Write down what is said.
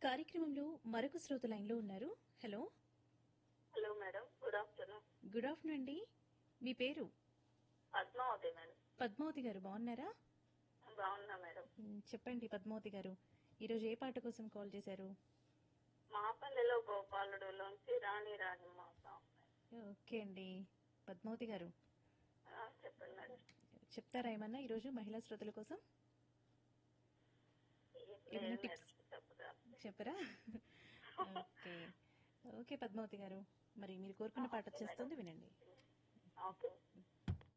కార్యక్రమంలో మరొక శ్రోత లైన్ లో ఉన్నారు hello hello madam good afternoon good afternoon అండి మీ పేరు పద్మావతి మేడం పద్మావతి గారు బాగున్నారా బాగున్నా మేడం మ్, చెప్పండి పద్మావతి గారు ఈరోజు ఏ పాట కోసం కాల్ చేశారు మాపల్లిలో గోపాలుడులోంచి రాణి రాణి మా సాంగ్ మేడం. ఓకే అండి పద్మావతి గారు ఆ, చెప్పండి మేడం చెప్తారా ఏమన్నా ఈరోజు మహిళా శ్రోతల కోసం ఏం ఏమైనా లేదు టిప్స్? మేడం, చెప్పరా చెప్పరా ఓకే ఓకే పద్మావతి గారు మరి మీరు కోరుకున్న పాట వచ్చేస్తుంది వినండి ఓకే